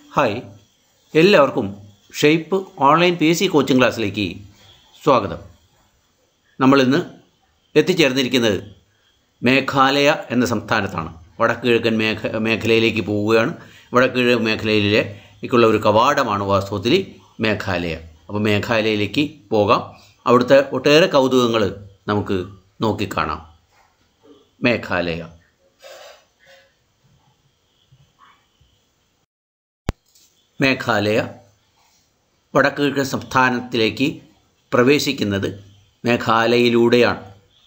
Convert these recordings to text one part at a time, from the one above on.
hi എല്ലാവർക്കും shape online P S C coaching ക്ലാസ്സിലേക്ക് സ്വാഗതം നമ്മളിന്ന് എത്തിച്ചേർന്നിരിക്കുന്നത് മേഘാലയ എന്ന സംസ്ഥാനത്താണ് വടക്ക് കിഴക്കൻ മേഖ മേഖലയിലേക്ക് പോവുകയാണ് വടക്ക് കിഴക്കൻ മേഖലയിലേക്കുള്ള ഒരു കവാടമാണ് വാസ്തവത്തിൽ മേഘാലയ അപ്പോൾ മേഘാലയയിലേക്ക് പോകാം അവിടുത്തെ ഒട്ടേറെ കൗതുകങ്ങൾ നമുക്ക് നോക്കിക്കാണാം മേഘാലയ മേഘാലയ വടക്ക് കിഴക്കൻ സംസ്ഥാനത്തിലേക്ക് പ്രവേശിക്കുന്നത് മേഘാലയയിലൂടെയാണ്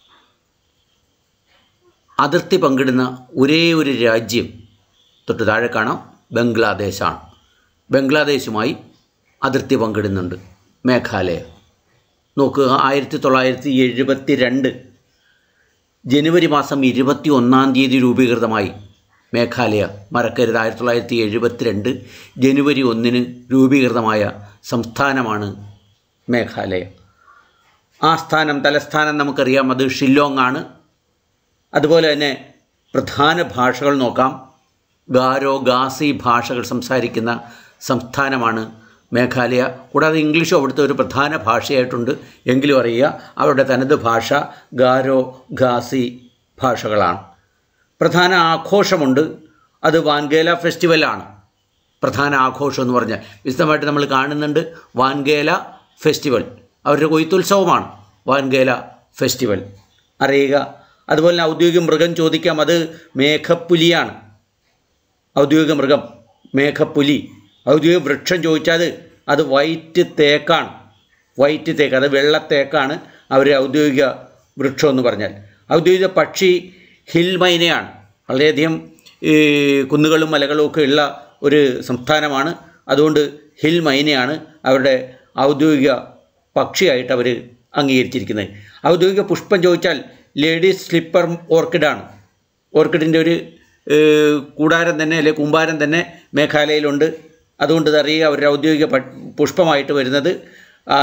അതിർത്തി പങ്കിടുന്ന ഒരേ ഒരു രാജ്യം തൊട്ട് താഴെ കാണാം ബംഗ്ലാദേശാണ് ബംഗ്ലാദേശുമായി അതിർത്തി പങ്കിടുന്നുണ്ട് മേഘാലയ നോക്കുക ആയിരത്തി തൊള്ളായിരത്തി എഴുപത്തി രണ്ട് ജനുവരി മാസം ഇരുപത്തി ഒന്നാം തീയതി രൂപീകൃതമായി മേഘാലയ മറക്കരുത് ആയിരത്തി തൊള്ളായിരത്തി എഴുപത്തിരണ്ട് ജനുവരി ഒന്നിന് രൂപീകൃതമായ സംസ്ഥാനമാണ് മേഘാലയ ആസ്ഥാനം തലസ്ഥാനം നമുക്കറിയാം അത് ഷില്ലോങ് ആണ് അതുപോലെ തന്നെ പ്രധാന ഭാഷകൾ നോക്കാം ഗാരോ ഗാസി ഭാഷകൾ സംസാരിക്കുന്ന സംസ്ഥാനമാണ് മേഘാലയ കൂടാതെ ഇംഗ്ലീഷും അവിടുത്തെ ഒരു പ്രധാന ഭാഷയായിട്ടുണ്ട് എങ്കിലും അറിയുക അവരുടെ തനത് ഭാഷ ഗാരോ ഗാസി ഭാഷകളാണ് പ്രധാന ആഘോഷമുണ്ട് അത് വാൻഗേല ഫെസ്റ്റിവലാണ് പ്രധാന ആഘോഷം എന്ന് പറഞ്ഞാൽ വിശദമായിട്ട് നമ്മൾ കാണുന്നുണ്ട് വാൻഗേല ഫെസ്റ്റിവൽ അവരുടെ കൊയ്ത്തുത്സവമാണ് വാൻഗേല ഫെസ്റ്റിവൽ അറിയുക അതുപോലെ തന്നെ ഔദ്യോഗിക മൃഗം ചോദിക്കാം അത് മേഘപ്പുലിയാണ് ഔദ്യോഗിക മൃഗം മേഘപ്പുലി ഔദ്യോഗിക വൃക്ഷം ചോദിച്ചാൽ അത് വൈറ്റ് തേക്കാണ് വൈറ്റ് തേക്ക് അത് വെള്ളത്തേക്കാണ് അവർ ഔദ്യോഗിക വൃക്ഷം എന്ന് പറഞ്ഞാൽ ഔദ്യോഗിക പക്ഷി ഹിൽ മൈനയാണ് വളരെയധികം ഈ കുന്നുകളും മലകളും ഒക്കെ ഉള്ള ഒരു സംസ്ഥാനമാണ് അതുകൊണ്ട് ഹിൽ മൈനയാണ് അവരുടെ ഔദ്യോഗിക പക്ഷിയായിട്ട് അവർ അംഗീകരിച്ചിരിക്കുന്നത് ഔദ്യോഗിക പുഷ്പം ചോദിച്ചാൽ ലേഡീസ് സ്ലിപ്പർ ഓർക്കിഡാണ് ഓർക്കിഡിൻ്റെ ഒരു ഏഹ്, കൂടാരം തന്നെ അല്ലെ കൂമ്പാരം തന്നെ മേഘാലയയിലുണ്ട് അതുകൊണ്ട് അറിയുക അവരുടെ ഔദ്യോഗിക പ- പുഷ്പമായിട്ട് വരുന്നത് ആ,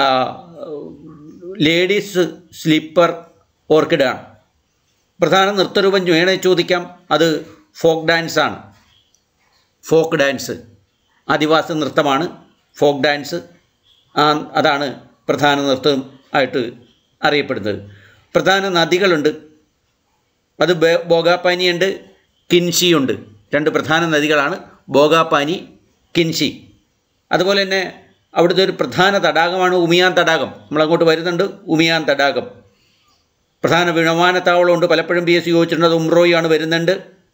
ലേഡീസ് സ്ലിപ്പർ ഓർക്കിഡാണ് പ്രധാന നൃത്തരൂപം വേണേ ചോദിക്കാം അത് ഫോക്ക് ഡാൻസാണ് ഫോക്ക് ഡാൻസ് ആദിവാസി നൃത്തമാണ് ഫോക്ക് ഡാൻസ് ആ, അതാണ് പ്രധാന നൃത്തം ആയിട്ട് അറിയപ്പെടുന്നത് പ്രധാന നദികളുണ്ട് അത് ബേ- ബോഗാപ്പാനിയുണ്ട് കിൻഷിയുണ്ട് രണ്ട് പ്രധാന നദികളാണ് ബോഗാപ്പാനി കിൻഷി അതുപോലെ തന്നെ അവിടുത്തെ ഒരു പ്രധാന തടാകമാണ് ഉമിയാൻ തടാകം നമ്മളങ്ങോട്ട് വരുന്നുണ്ട് ഉമിയാൻ തടാകം പ്രധാന വിമാനത്താവളമുണ്ട് പലപ്പോഴും പി എസ് സി ചോദിച്ചിട്ടുണ്ട് അത് ഉംറോയാണ് വരുന്നുണ്ട്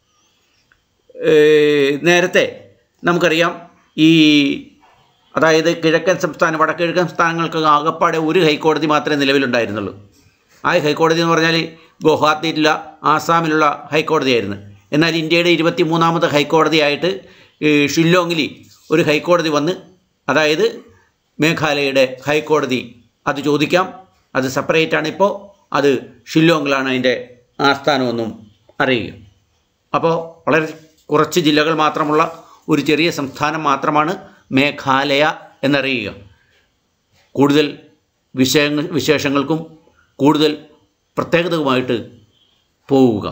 ഏഹ് നേരത്തെ നമുക്കറിയാം ഈ അതായത് കിഴക്കൻ സംസ്ഥാനം വടക്കിഴക്കൻ സംസ്ഥാനങ്ങൾക്ക് ആകപ്പാടെ ഒരു ഹൈക്കോടതി മാത്രമേ നിലവിലുണ്ടായിരുന്നുള്ളൂ ആ ഹൈക്കോടതി എന്ന് പറഞ്ഞാൽ ഗുവാഹത്തിയിലുള്ള ആസാമിലുള്ള ഹൈക്കോടതിയായിരുന്നു എന്നാൽ ഇന്ത്യയുടെ ഇരുപത്തി മൂന്നാമത്തെ ഹൈക്കോടതിയായിട്ട് ഈ ഷില്ലോങ്ങിൽ ഒരു ഹൈക്കോടതി വന്ന് അതായത് മേഘാലയയുടെ ഹൈക്കോടതി അത് ചോദിക്കാം അത് സെപ്പറേറ്റ് ആണ് ഇപ്പോൾ അത് ഷില്ലോങ്ങിലാണ് അതിൻ്റെ ആസ്ഥാനമെന്നും അറിയുക അപ്പോൾ വളരെ കുറച്ച് ജില്ലകൾ മാത്രമുള്ള ഒരു ചെറിയ സംസ്ഥാനം മാത്രമാണ് മേഘാലയ എന്നറിയുക കൂടുതൽ വിഷയങ്ങൾ വിശേഷങ്ങൾക്കും കൂടുതൽ പ്രത്യേകതകളുമായിട്ട് പോവുക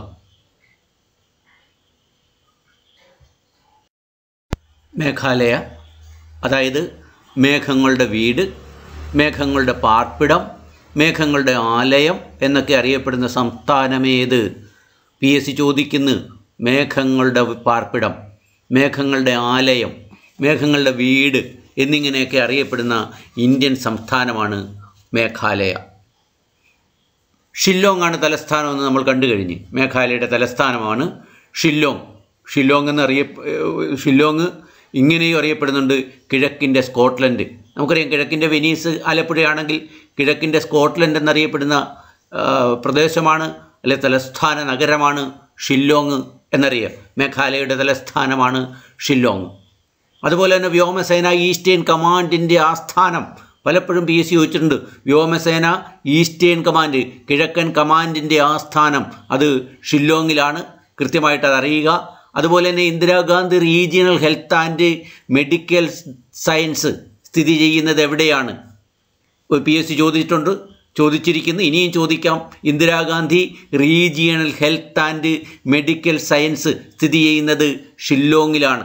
മേഘാലയ അതായത് മേഘങ്ങളുടെ വീട് മേഘങ്ങളുടെ പാർപ്പിടം മേഘങ്ങളുടെ ആലയം എന്നൊക്കെ അറിയപ്പെടുന്ന സംസ്ഥാനമേത് പി എസ് സി ചോദിക്കുന്നു മേഘങ്ങളുടെ പാർപ്പിടം മേഘങ്ങളുടെ ആലയം മേഘങ്ങളുടെ വീട് എന്നിങ്ങനെയൊക്കെ അറിയപ്പെടുന്ന ഇന്ത്യൻ സംസ്ഥാനമാണ് മേഘാലയ ഷില്ലോങ് ആണ് തലസ്ഥാനം എന്ന് നമ്മൾ കണ്ടു കഴിഞ്ഞ് മേഘാലയയുടെ തലസ്ഥാനമാണ് ഷില്ലോങ് ഷില്ലോങ് എന്ന് അറിയ ഷില്ലോങ് ഇങ്ങനെയും അറിയപ്പെടുന്നുണ്ട് കിഴക്കിൻ്റെ സ്കോട്ട്ലൻഡ് നമുക്കറിയാം കിഴക്കിൻ്റെ വെനീസ് ആലപ്പുഴയാണെങ്കിൽ കിഴക്കിൻ്റെ സ്കോട്ട്ലൻഡ് എന്നറിയപ്പെടുന്ന ആ, പ്രദേശമാണ് അല്ലെ തലസ്ഥാന നഗരമാണ് ഷില്ലോങ് എന്നറിയാം മേഘാലയയുടെ തലസ്ഥാനമാണ് ഷില്ലോങ് അതുപോലെ തന്നെ വ്യോമസേന ഈസ്റ്റേൺ കമാൻഡിൻ്റെ ആസ്ഥാനം പലപ്പോഴും പി എസ് സി ചോദിച്ചിട്ടുണ്ട് വ്യോമസേന ഈസ്റ്റേൺ കമാൻഡ് കിഴക്കൻ കമാൻഡിൻ്റെ ആസ്ഥാനം അത് ഷില്ലോങ്ങിലാണ് കൃത്യമായിട്ട് അത് അറിയുക അതുപോലെ തന്നെ Indira Gandhi regional health and medical science സ്ഥിതി ചെയ്യുന്നത് എവിടെയാണ് പി എസ് സി ചോദിച്ചിട്ടുണ്ട് ചോദിച്ചിരിക്കുന്നു ഇനിയും ചോദിക്കാം Indira Gandhi regional health and medical science സ്ഥിതി ചെയ്യുന്നത് ഷില്ലോങ്ങിലാണ്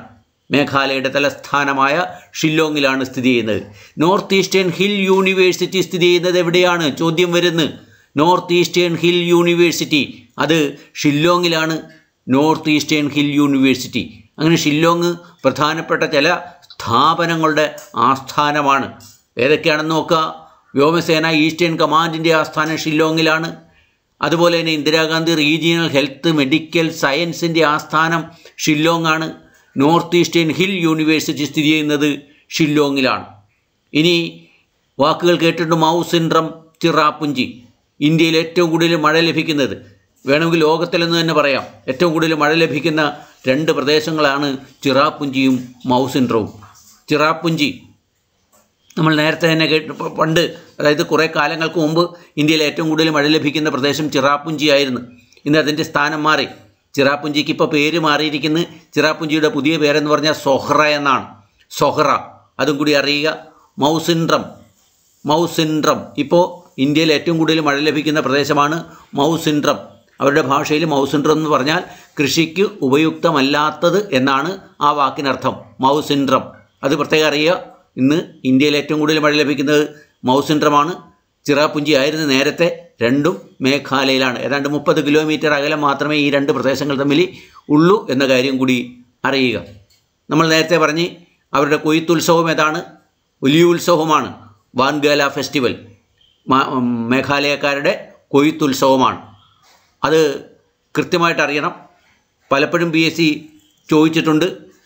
മേഘാലയയുടെ തലസ്ഥാനമായ ഷില്ലോങ്ങിലാണ് സ്ഥിതി ചെയ്യുന്നത് നോർത്ത് ഈസ്റ്റേൺ ഹിൽ യൂണിവേഴ്സിറ്റി സ്ഥിതി ചെയ്യുന്നത് എവിടെയാണ് ചോദ്യം വരുന്നു നോർത്ത് ഈസ്റ്റേൺ ഹിൽ യൂണിവേഴ്സിറ്റി അത് ഷില്ലോങ്ങിലാണ് നോർത്ത് ഈസ്റ്റേൺ ഹിൽ യൂണിവേഴ്സിറ്റി അങ്ങനെ ഷില്ലോങ് പ്രധാനപ്പെട്ട ചില സ്ഥാപനങ്ങളുടെ ആസ്ഥാനമാണ് ഏതൊക്കെയാണെന്ന് നോക്കുക വ്യോമസേന ഈസ്റ്റേൺ കമാൻഡിൻ്റെ ആസ്ഥാനം ഷില്ലോങ്ങിലാണ് അതുപോലെ തന്നെ ഇന്ദിരാഗാന്ധി റീജിയണൽ ഹെൽത്ത് മെഡിക്കൽ സയൻസിൻ്റെ ആസ്ഥാനം ഷില്ലോങ്ങാണ് നോർത്ത് ഈസ്റ്റേൺ ഹിൽ യൂണിവേഴ്സിറ്റി സ്ഥിതി ചെയ്യുന്നത് ഷില്ലോങ്ങിലാണ് ഇനി വാക്കുകൾ കേട്ടിട്ടുണ്ട് മൗ സിൻഡ്രം ചിറാപ്പുഞ്ചി ഇന്ത്യയിൽ ഏറ്റവും കൂടുതൽ മഴ ലഭിക്കുന്നത് വേണമെങ്കിൽ ലോകത്തിലെന്ന് തന്നെ പറയാം ഏറ്റവും കൂടുതൽ മഴ ലഭിക്കുന്ന രണ്ട് പ്രദേശങ്ങളാണ് ചിറാപ്പുഞ്ചിയും മൗ സിൻഡ്രവും ചിറാപ്പുഞ്ചി നമ്മൾ നേരത്തെ തന്നെ കേട്ട് പ- പണ്ട് അതായത് കുറേ കാലങ്ങൾക്ക് മുമ്പ് ഇന്ത്യയിൽ ഏറ്റവും കൂടുതൽ മഴ ലഭിക്കുന്ന പ്രദേശം ചിറാപ്പുഞ്ചി ആയിരുന്നു ഇന്ന് അതിൻ്റെ സ്ഥാനം മാറി ചിറാപ്പുഞ്ചിക്ക് ഇപ്പോൾ പേര് മാറിയിരിക്കുന്നത് ചിറാപ്പുഞ്ചിയുടെ പുതിയ പേരെന്ന് പറഞ്ഞാൽ സൊഹ്റ എന്നാണ് സൊഹ്റ അതും കൂടി അറിയുക മൗസിൻഡ്രം മൗസിൻഡ്രം ഇപ്പോൾ ഇന്ത്യയിൽ ഏറ്റവും കൂടുതൽ മഴ ലഭിക്കുന്ന പ്രദേശമാണ് മൗസിൻഡ്രം അവരുടെ ഭാഷയിൽ മൗസിൻഡ്രം എന്ന് പറഞ്ഞാൽ കൃഷിക്ക് ഉപയുക്തമല്ലാത്തത് എന്നാണ് ആ വാക്കിനർത്ഥം മൗസിൻഡ്രം അത് പ്രത്യേകം അറിയുക ഇന്ന് ഇന്ത്യയിൽ ഏറ്റവും കൂടുതൽ മഴ ലഭിക്കുന്നത് മൗസിൻഡ്രമാണ് ചിറാപ്പുഞ്ചി ആയിരുന്നു നേരത്തെ രണ്ടും മേഘാലയയിലാണ് ഏതാണ്ട് മുപ്പത് കിലോമീറ്റർ അകലം മാത്രമേ ഈ രണ്ട് പ്രദേശങ്ങൾ തമ്മിൽ ഉള്ളൂ എന്ന കാര്യം കൂടി അറിയുക നമ്മൾ നേരത്തെ പറഞ്ഞ് അവരുടെ കൊയ്ത്തുത്സവം ഏതാണ് വലിയ ഉത്സവമാണ് വാൻഗാല ഫെസ്റ്റിവൽ മാ- ഉം, മേഘാലയക്കാരുടെ കൊയ്ത്തുത്സവമാണ് അത് കൃത്യമായിട്ട് അറിയണം പലപ്പോഴും പി എസ് സി ചോദിച്ചിട്ടുണ്ട്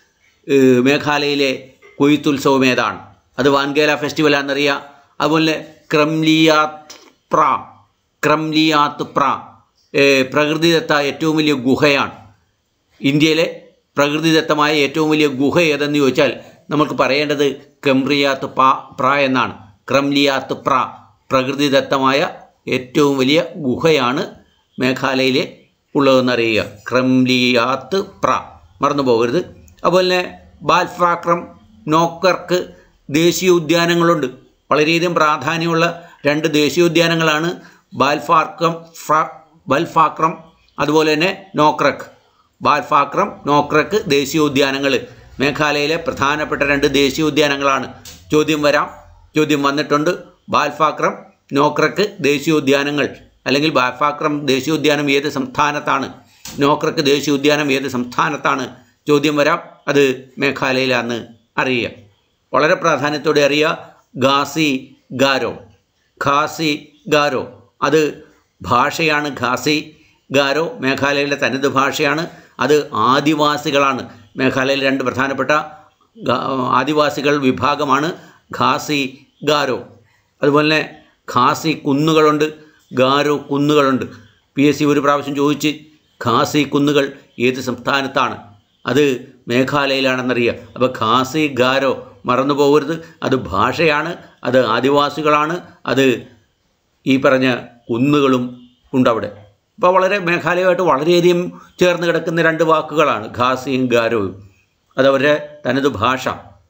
ഏഹ്, മേഘാലയയിലെ കൊയ്ത്തുത്സവം ഏതാണ് അത് വാൻഗേല ഫെസ്റ്റിവലാണെന്നറിയാം അതുപോലെ ക്രംലിയാത്ത് പ്ര ക്രംലിയാത്ത് പ്ര ഏഹ്, പ്രകൃതിദത്ത ഏറ്റവും വലിയ ഗുഹയാണ് ഇന്ത്യയിലെ പ്രകൃതിദത്തമായ ഏറ്റവും വലിയ ഗുഹ ഏതെന്ന് ചോദിച്ചാൽ നമുക്ക് പറയേണ്ടത് ക്രംറിയാത്ത് പാ പ്ര എന്നാണ് ക്രംലിയാത്ത് പ്ര പ്രകൃതിദത്തമായ ഏറ്റവും വലിയ ഗുഹയാണ് മേഘാലയയിലെ ഉള്ളതെന്നറിയുക ക്രംലിയാത്ത് പ്ര മറന്നു പോകരുത് അതുപോലെ തന്നെ ബാൽഫാക്രം നോക്കർക്ക് ദേശീയ ഉദ്യാനങ്ങളുണ്ട് വളരെയധികം പ്രാധാന്യമുള്ള രണ്ട് ദേശീയോദ്യാനങ്ങളാണ് ബാൽഫാക്രം ഫ്ര ബൽഫാക്രം അതുപോലെ തന്നെ നോക്രക്ക് ബാൽഫാക്രം നോക്രക്ക് ദേശീയോദ്യാനങ്ങൾ മേഘാലയയിലെ പ്രധാനപ്പെട്ട രണ്ട് ദേശീയോദ്യാനങ്ങളാണ് ചോദ്യം വരാം ചോദ്യം വന്നിട്ടുണ്ട് ബാൽഫാക്രം നോക്രക്ക് ദേശീയോദ്യാനങ്ങൾ അല്ലെങ്കിൽ ബാൽഫാക്രം ദേശീയോദ്യാനം ഏത് സംസ്ഥാനത്താണ് നോക്രക്ക് ദേശീയോദ്യാനം ഏത് സംസ്ഥാനത്താണ് ചോദ്യം വരാം അത് മേഘാലയയിലാണെന്ന് അറിയുക വളരെ പ്രാധാന്യത്തോടെ അറിയുക ഖാസി ഗാരോ ഖാസി ഗാരോ അത് ഭാഷയാണ് ഖാസി ഗാരോ മേഘാലയയിലെ തനത് ഭാഷയാണ് അത് ആദിവാസികളാണ് മേഘാലയയിലെ രണ്ട് പ്രധാനപ്പെട്ട ഗാ- ആദിവാസികൾ വിഭാഗമാണ് ഖാസി ഗാരോ അതുപോലെ തന്നെ ഖാസി കുന്നുകളുണ്ട് ഗാരോ കുന്നുകളുണ്ട് പി എസ് സി ഒരു പ്രാവശ്യം ചോദിച്ച് ഖാസി കുന്നുകൾ ഏത് സംസ്ഥാനത്താണ് അത് മേഘാലയയിലാണെന്നറിയുക അപ്പോൾ ഖാസി ഗാരോ മറന്നു പോകരുത് അത് ഭാഷയാണ് അത് ആദിവാസികളാണ് അത് ഈ പറഞ്ഞ കുന്നുകളും ഉണ്ടവിടെ അപ്പോൾ വളരെ മേഘാലയമായിട്ട് വളരെയധികം ചേർന്ന് കിടക്കുന്ന രണ്ട് വാക്കുകളാണ് ഖാസിയും ഗാരോയും അതവരുടെ തനത് ഭാഷ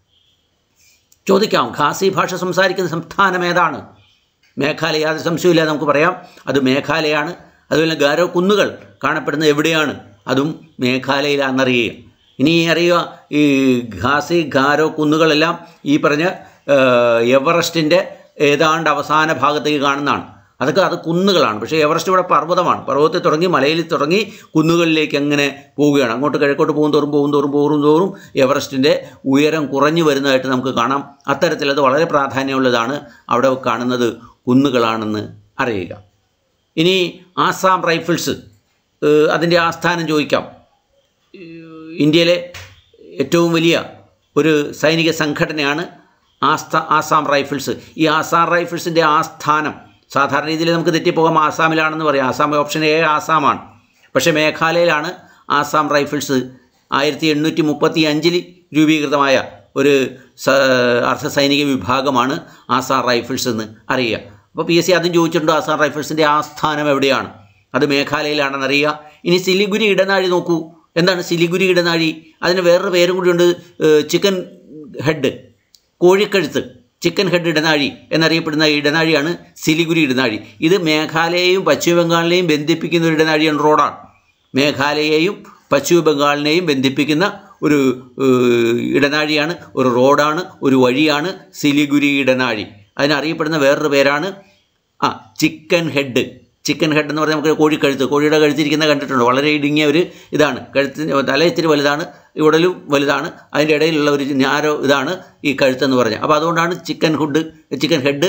ചോദിക്കാം ഖാസി ഭാഷ സംസാരിക്കുന്ന സംസ്ഥാനം ഏതാണ് മേഘാലയ യാതൊരു സംശയമില്ല നമുക്ക് പറയാം അത് മേഘാലയാണ് അതുപോലെ ഗാരോ കുന്നുകൾ കാണപ്പെടുന്നത് എവിടെയാണ് അതും മേഘാലയയിലാണെന്നറിയുക ഇനി അറിയുക ഈ ഖാസി ഗാരോ കുന്നുകളെല്ലാം ഈ പറഞ്ഞ ഏഹ്, എവറസ്റ്റിൻ്റെ ഏതാണ്ട് അവസാന ഭാഗത്തേക്ക് കാണുന്നതാണ് അതൊക്കെ അത് കുന്നുകളാണ് പക്ഷേ എവറസ്റ്റ് ഇവിടെ പർവ്വതമാണ് പർവ്വതത്തിൽ തുടങ്ങി മലയിൽ തുടങ്ങി കുന്നുകളിലേക്ക് അങ്ങനെ പോവുകയാണ് അങ്ങോട്ട് കിഴക്കോട്ട് പോകും തോറും പോകും തോറും പോകും തോറും എവറസ്റ്റിൻ്റെ ഉയരം കുറഞ്ഞു വരുന്നതായിട്ട് നമുക്ക് കാണാം അത്തരത്തിൽ അത് വളരെ പ്രാധാന്യമുള്ളതാണ് അവിടെ കാണുന്നത് കുന്നുകളാണെന്ന് അറിയുക ഇനി ആസാം റൈഫിൾസ് ഏഹ്, അതിൻ്റെ ആസ്ഥാനം ചോദിക്കാം ഇന്ത്യയിലെ ഏറ്റവും വലിയ ഒരു സൈനിക സംഘടനയാണ് ആസ്ഥ ആസാം റൈഫിൾസ് ഈ ആസാം റൈഫിൾസിൻ്റെ ആസ്ഥാനം സാധാരണ രീതിയിൽ നമുക്ക് തെറ്റിപ്പോകാം ആസാമിലാണെന്ന് പറയാം ആസാം ഓപ്ഷൻ എ ആസാമാണ് പക്ഷേ മേഘാലയയിലാണ് ആസാം റൈഫിൾസ് ആയിരത്തി എണ്ണൂറ്റി മുപ്പത്തി അഞ്ചിൽ രൂപീകൃതമായ ഒരു സ അർദ്ധ സൈനിക വിഭാഗമാണ് ആസാം റൈഫിൾസ് എന്ന് അറിയുക അപ്പോൾ പി എസ് സി അതും ചോദിച്ചിട്ടുണ്ട് ആസാം റൈഫിൾസിൻ്റെ ആസ്ഥാനം എവിടെയാണ് അത് മേഘാലയയിലാണെന്ന് അറിയുക ഇനി സിലിഗുരി ഇടനാഴി നോക്കൂ എന്താണ് സിലിഗുരി ഇടനാഴി അതിന് വേറൊരു പേരും കൂടിയുണ്ട് ഏഹ് ചിക്കൻ ഹെഡ് കോഴിക്കഴുത്ത് ചിക്കൻ ഹെഡ് ഇടനാഴി എന്നറിയപ്പെടുന്ന ഈ ഇടനാഴിയാണ് സിലിഗുരി ഇടനാഴി ഇത് മേഘാലയയും പശ്ചിമ ബംഗാളിനെയും ബന്ധിപ്പിക്കുന്ന ഒരു ഇടനാഴിയാണ് റോഡാണ് മേഘാലയയെയും പശ്ചിമ ബംഗാളിനെയും ബന്ധിപ്പിക്കുന്ന ഒരു ഏഹ്, ഇടനാഴിയാണ് ഒരു റോഡാണ് ഒരു വഴിയാണ് സിലിഗുരി ഇടനാഴി അതിനറിയപ്പെടുന്ന വേറൊരു പേരാണ് ആ ചിക്കൻ ഹെഡ് ചിക്കൻ ഹെഡ് എന്ന് പറഞ്ഞാൽ നമുക്ക് കോഴിക്കഴുത്ത് കോഴിയുടെ കഴുത്തിരിക്കുന്ന കണ്ടിട്ടുണ്ട് വളരെ ഇടുങ്ങിയ ഒരു ഇതാണ് കഴുത്തിന് തല ഇത്തിരി വലുതാണ് ഉടലും വലുതാണ് അതിൻ്റെ ഇടയിലുള്ള ഒരു ഞാരോ ഇതാണ് ഈ കഴുത്തെന്ന് പറഞ്ഞാൽ അപ്പോൾ അതുകൊണ്ടാണ് ചിക്കൻ ഹുഡ് ചിക്കൻ ഹെഡ്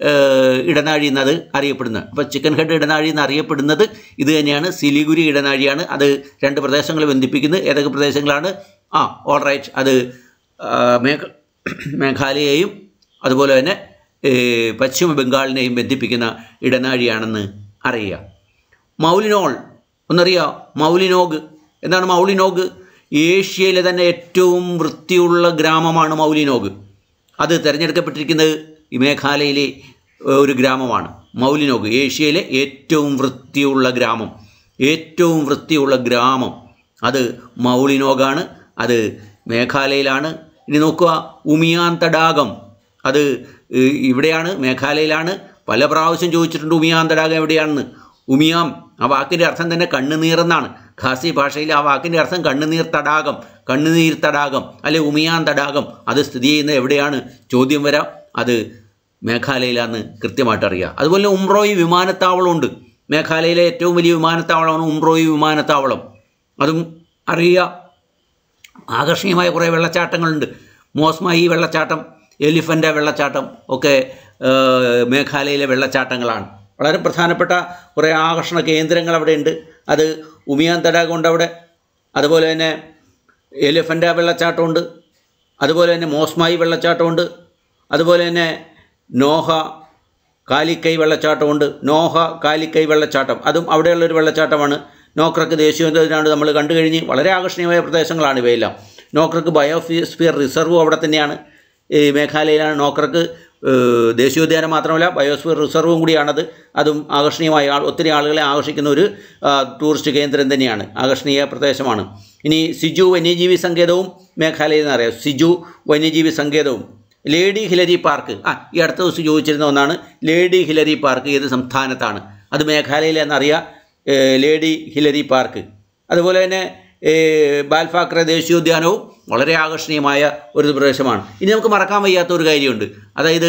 ഇടനാഴി എന്നത് അറിയപ്പെടുന്നത് അപ്പോൾ ചിക്കൻ ഹെഡ് ഇടനാഴി എന്ന് അറിയപ്പെടുന്നത് ഇത് തന്നെയാണ് സിലിഗുരി ഇടനാഴിയാണ് അത് രണ്ട് പ്രദേശങ്ങളെ ബന്ധിപ്പിക്കുന്നത് ഏതൊക്കെ പ്രദേശങ്ങളാണ് ആ ഓൾ റൈറ്റ് അത് ആ, മേഘ മേഘാലയയെയും അതുപോലെ തന്നെ ഏ, പശ്ചിമ ബംഗാളിനെയും ബന്ധിപ്പിക്കുന്ന ഇടനാഴിയാണെന്ന് അറിയുക മൗലിനോൾ ഒന്നറിയാം മൗലിനോഗ് എന്താണ് മൗലിനോഗ് ഏഷ്യയിലെ തന്നെ ഏറ്റവും വൃത്തിയുള്ള ഗ്രാമമാണ് മൗലിനോഗ് അത് തിരഞ്ഞെടുക്കപ്പെട്ടിരിക്കുന്നത് ഈ മേഘാലയയിലെ ഏഹ്, ഒരു ഗ്രാമമാണ് മൗലിനോഗ് ഏഷ്യയിലെ ഏറ്റവും വൃത്തിയുള്ള ഗ്രാമം ഏറ്റവും വൃത്തിയുള്ള ഗ്രാമം അത് മൗലിനോഗാണ് അത് മേഘാലയയിലാണ് ഇനി നോക്കുക ഉമിയാൻ തടാകം അത് ഏഹ്, ഇവിടെയാണ് മേഘാലയയിലാണ് പല പ്രാവശ്യം ചോദിച്ചിട്ടുണ്ട് ഉമിയാൻ തടാകം എവിടെയാണെന്ന് ഉമിയാം ആ വാക്കിൻ്റെ അർത്ഥം തന്നെ കണ്ണുനീർ എന്നാണ് ഖാസി ഭാഷയിൽ ആ വാക്കിൻ്റെ അർത്ഥം കണ്ണുനീർ തടാകം കണ്ണുനീർ തടാകം അല്ലെ ഉമിയാൻ തടാകം അത് സ്ഥിതി ചെയ്യുന്നത് എവിടെയാണ് ചോദ്യം വരാം അത് മേഘാലയയിലാണെന്ന് കൃത്യമായിട്ട് അറിയുക അതുപോലെ ഉംറോയി വിമാനത്താവളമുണ്ട് മേഘാലയയിലെ ഏറ്റവും വലിയ വിമാനത്താവളമാണ് ഉംറോയി വിമാനത്താവളം അതും അറിയുക ആകർഷണീയമായ കുറേ വെള്ളച്ചാട്ടങ്ങളുണ്ട് മോസ്മായി വെള്ളച്ചാട്ടം എലിഫൻ്റ വെള്ളച്ചാട്ടം ഒക്കെ ഏഹ്, മേഘാലയയിലെ വെള്ളച്ചാട്ടങ്ങളാണ് വളരെ പ്രധാനപ്പെട്ട കുറേ ആകർഷണ കേന്ദ്രങ്ങൾ അവിടെ ഉണ്ട് അത് ഉമിയാൻ തടാകമുണ്ട് അവിടെ അതുപോലെ തന്നെ എലിഫൻ്റ വെള്ളച്ചാട്ടമുണ്ട് അതുപോലെ തന്നെ മോസ്മായി വെള്ളച്ചാട്ടമുണ്ട് അതുപോലെ തന്നെ നോഹ കാലിക്കൈ വെള്ളച്ചാട്ടമുണ്ട് നോഹ കാലിക്കൈ വെള്ളച്ചാട്ടം അതും അവിടെയുള്ളൊരു വെള്ളച്ചാട്ടമാണ് നോക്രക്ക് ദേശീയോദ്യാനമാണ് നമ്മൾ കണ്ടു കഴിഞ്ഞ് വളരെ ആകർഷണീയമായ പ്രദേശങ്ങളാണ് ഇവയെല്ലാം നോക്രക്ക് ബയോസ്ഫിയർ റിസർവും അവിടെ തന്നെയാണ് ഈ മേഘാലയയിലാണ് നോക്രക്ക് ഏഹ്, ദേശീയോദ്യാനം മാത്രമല്ല ബയോസ്ഫിയർ റിസർവും കൂടിയാണത് അതും ആകർഷണീയമായ ആൾ ഒത്തിരി ആളുകളെ ആകർഷിക്കുന്ന ഒരു ആ, ടൂറിസ്റ്റ് കേന്ദ്രം തന്നെയാണ് ആകർഷണീയ പ്രദേശമാണ് ഇനി സിജു വന്യജീവി സങ്കേതവും മേഘാലയയിൽ നിന്ന് അറിയാം സിജു വന്യജീവി സങ്കേതവും ലേഡി ഹിലരി പാർക്ക് ആ ഈ അടുത്ത ദിവസം ചോദിച്ചിരുന്ന ഒന്നാണ് ലേഡി ഹിലരി പാർക്ക് ഏത് സംസ്ഥാനത്താണ് അത് മേഘാലയയിൽ എന്നറിയാം ഏഹ്, ലേഡി ഹിലരി പാർക്ക് അതുപോലെ തന്നെ ഏഹ്, ബാൽഫാക്ര ദേശീയോദ്യാനവും വളരെ ആകർഷണീയമായ ഒരു പ്രദേശമാണ് ഇനി നമുക്ക് മറക്കാൻ വയ്യാത്ത ഒരു കാര്യമുണ്ട് അതായത്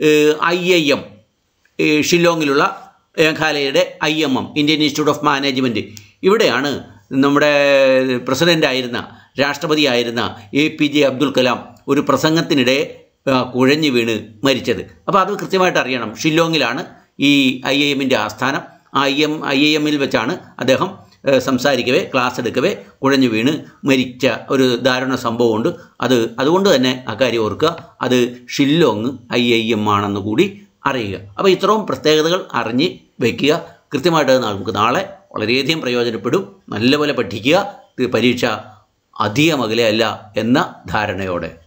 ഐ ഐ എം ഷില്ലോങ്ങിലുള്ള മേഘാലയയുടെ I M M Indian institute of management ഇവിടെയാണ് നമ്മുടെ പ്രസിഡൻ്റായിരുന്ന രാഷ്ട്രപതിയായിരുന്ന A P J Abdul Kalam ഒരു പ്രസംഗത്തിനിടെ ആ, കുഴഞ്ഞു വീണ് മരിച്ചത് അപ്പോൾ അത് കൃത്യമായിട്ട് അറിയണം ഷില്ലോങ്ങിലാണ് ഈ ഐ ഐ എമ്മിൻ്റെ ആസ്ഥാനം ആ ഐ എം ഐ ഐ എമ്മിൽ വെച്ചാണ് അദ്ദേഹം ഏഹ്, സംസാരിക്കവേ ക്ലാസ് എടുക്കവേ കുഴഞ്ഞു വീണ് മരിച്ച ഒരു ദാരുണ സംഭവമുണ്ട് അത് അതുകൊണ്ട് തന്നെ അക്കാര്യം ഓർക്കുക അത് ഷില്ലോങ് ഐ ഐ എം ആണെന്ന് കൂടി അറിയുക അപ്പോൾ ഇത്രയും പ്രത്യേകതകൾ അറിഞ്ഞ് വയ്ക്കുക കൃത്യമായിട്ട് അത് നമുക്ക് നാളെ വളരെയധികം പ്രയോജനപ്പെടും നല്ലപോലെ പഠിക്കുക ഇത് പരീക്ഷ അധികം അകലെയല്ല എന്ന ധാരണയോടെ